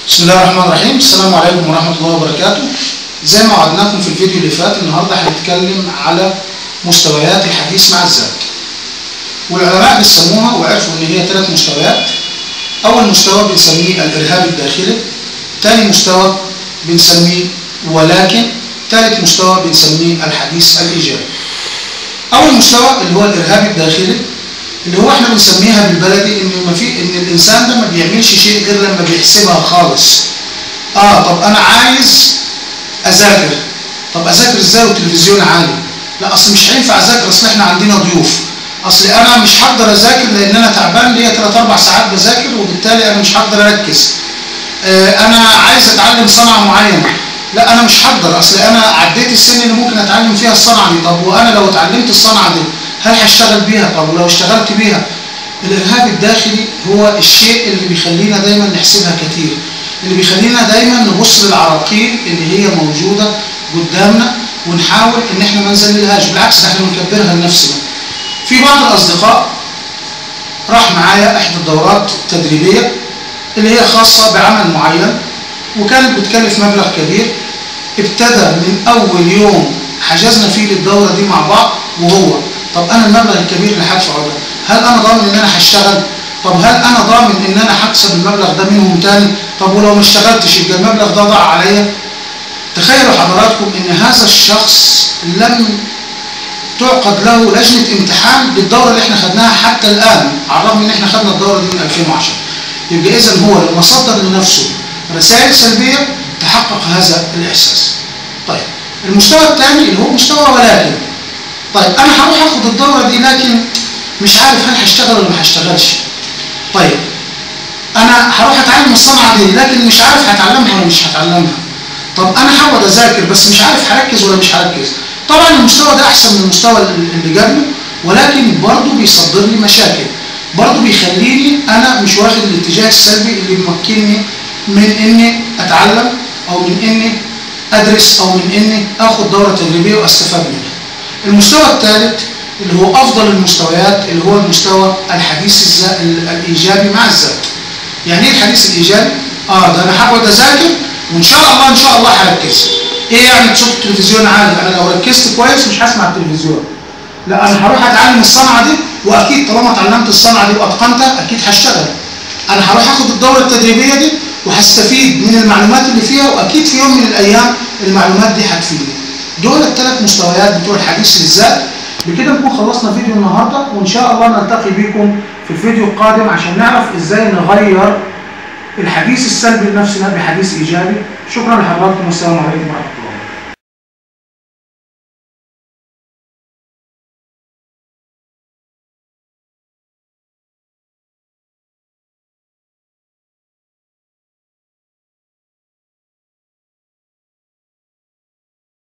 بسم الله الرحمن الرحيم السلام عليكم ورحمة الله وبركاته زي ما وعدناكم في الفيديو اللي فات النهاردة هنتكلم على مستويات الحديث مع الذات والعلماء بيسموها وعرفوا ان هي ثلاث مستويات اول مستوى بنسميه الارهاب الداخلي ثاني مستوى بنسميه ولكن ثالث مستوى بنسميه الحديث الايجابي اول مستوى اللي هو الارهاب الداخلي اللي هو احنا بنسميها بالبلدي ان ما في ان الانسان ده ما بيعملش شيء غير لما بيحسبها خالص اه طب انا عايز اذاكر طب اذاكر ازاي والتلفزيون عالي لا اصل مش هينفع اذاكر اصل احنا عندنا ضيوف اصل انا مش هقدر اذاكر لان انا تعبان ليا 3 4 ساعات بذاكر وبالتالي انا مش هقدر اركز آه انا عايز اتعلم صنعه معينه لا انا مش هقدر اصل انا عديت السن اللي ممكن اتعلم فيها الصنعه دي طب وانا لو اتعلمت الصنعه دي هل هشتغل بيها طب ولو اشتغلت بيها الارهاب الداخلي هو الشيء اللي بيخلينا دايما نحسبها كتير اللي بيخلينا دايما نبص للعراقيل اللي هي موجوده قدامنا ونحاول ان احنا ما نذللهاش بالعكس احنا بنكبرها لنفسنا في بعض الاصدقاء راح معايا احدى الدورات التدريبيه اللي هي خاصه بعمل معين وكانت بتكلف مبلغ كبير ابتدى من اول يوم حجزنا فيه للدوره دي مع بعض وهو طب انا المبلغ الكبير اللي هدفعه ده هل انا ضامن ان انا هشتغل طب هل انا ضامن ان انا هكسب المبلغ ده منهم تاني طب ولو ما اشتغلتش يبقى المبلغ ده ضاع عليا تخيلوا حضراتكم ان هذا الشخص لم تعقد له لجنه امتحان بالدوره اللي احنا خدناها حتى الان على الرغم ان احنا خدنا الدوره دي من 2010 يبقى اذا هو لما صدر لنفسه رسائل سلبيه تحقق هذا الاحساس طيب المستوى الثاني اللي هو مستوى ولكن طيب انا هروح اخد الدوره دي لكن مش عارف هل هشتغل ولا ما هشتغلش طيب انا هروح اتعلم الصنعه دي لكن مش عارف هتعلمها ولا مش هتعلمها طب انا هقعد اذاكر بس مش عارف هركز ولا مش هركز طبعا المستوى ده احسن من المستوى اللي قبله ولكن برضه بيصدر لي مشاكل برضه بيخليني انا مش واخد الاتجاه السلبي اللي بيمكنني من اني اتعلم او من اني ادرس او من اني اخد دوره تدريبيه واستفاد منها المستوى الثالث اللي هو افضل المستويات اللي هو المستوى الحديث الايجابي مع الذات يعني ايه الحديث الايجابي اه ده انا هقعد اذاكر وان شاء الله ان شاء الله هركز ايه يعني صوت التلفزيون عالي انا لو ركزت كويس مش هسمع التلفزيون لا انا هروح اتعلم الصنعه دي واكيد طالما اتعلمت الصنعه دي واتقنتها اكيد هشتغل انا هروح اخد الدوره التدريبيه دي وهستفيد من المعلومات اللي فيها واكيد في يوم من الايام المعلومات دي هتفيدني دول الثلاث مستويات بتوع الحديث للذات بكده نكون خلصنا فيديو النهارده وان شاء الله نلتقي بكم في الفيديو القادم عشان نعرف ازاي نغير الحديث السلبي لنفسنا بحديث ايجابي شكرا لحضراتكم والسلام عليكم ورحمه الله